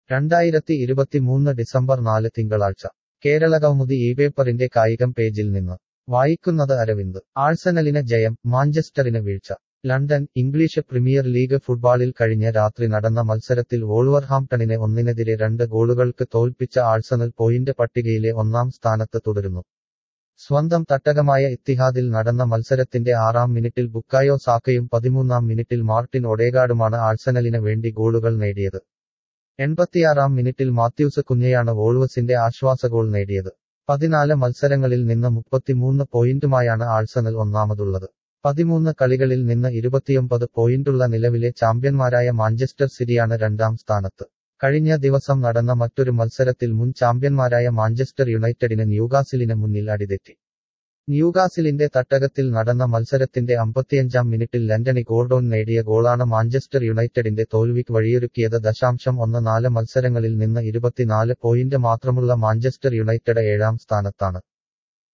രണ്ടായിരത്തി ഇരുപത്തിമൂന്ന് ഡിസംബർ നാല് തിങ്കളാഴ്ച കേരള കൗമുദി ഈ പേപ്പറിന്റെ കായികം പേജിൽ നിന്ന് വായിക്കുന്നത് അരവിന്ദ് ആഴ്സണലിന് ജയം മാഞ്ചസ്റ്ററിന് വീഴ്ച ലണ്ടൻ ഇംഗ്ലീഷ് പ്രീമിയർ ലീഗ് ഫുട്ബോളിൽ കഴിഞ്ഞ രാത്രി നടന്ന മത്സരത്തിൽ വോൾവർഹാംപ്ടണിനെ ഒന്നിനെതിരെ രണ്ട് ഗോളുകൾക്ക് തോൽപ്പിച്ച ആഴ്സണൽ പോയിന്റ് പട്ടികയിലെ ഒന്നാം സ്ഥാനത്ത് തുടരുന്നു സ്വന്തം തട്ടകമായ ഇത്തിഹാദിൽ നടന്ന മത്സരത്തിന്റെ ആറാം മിനിറ്റിൽ ബുക്കായോ സാക്കയും പതിമൂന്നാം മിനിറ്റിൽ മാർട്ടിൻ ഒഡേഗാർഡുമാണ് ആഴ്സണലിന് വേണ്ടി ഗോളുകൾ നേടിയത് എൺപത്തിയാറാം മിനിറ്റിൽ മാത്യൂസ് കുഞ്ഞയാണ് വോൾവസിന്റെ ആശ്വാസ ഗോൾ നേടിയത് പതിനാല് മത്സരങ്ങളിൽ നിന്ന് മുപ്പത്തിമൂന്ന് പോയിന്റുമായാണ് ആഴ്സണൽ ഒന്നാമതുള്ളത് പതിമൂന്ന് കളികളിൽ നിന്ന് ഇരുപത്തിയൊമ്പത് പോയിന്റുള്ള നിലവിലെ ചാമ്പ്യന്മാരായ മാഞ്ചസ്റ്റർ സിറ്റിയാണ് രണ്ടാം സ്ഥാനത്ത് കഴിഞ്ഞ ദിവസം നടന്ന മറ്റൊരു മത്സരത്തിൽ മുൻ ചാമ്പ്യന്മാരായ മാഞ്ചസ്റ്റർ യുണൈറ്റഡിന് ന്യൂകാസിലിന് മുന്നിൽ അടിതെറ്റി ന്യൂകാസിലിന്റെ തട്ടകത്തിൽ നടന്ന മത്സരത്തിന്റെ അമ്പത്തിയഞ്ചാം മിനിറ്റിൽ ലണ്ടനി ഗോർഡോൺ നേടിയ ഗോളാണ് മാഞ്ചസ്റ്റർ യുണൈറ്റഡിന്റെ തോൽവിക്ക് വഴിയൊരുക്കിയത് ദശാംശം ഒന്ന് നാല് മത്സരങ്ങളിൽ നിന്ന് ഇരുപത്തിനാല് പോയിന്റ് മാത്രമുള്ള മാഞ്ചസ്റ്റർ യുണൈറ്റഡ് ഏഴാം സ്ഥാനത്താണ്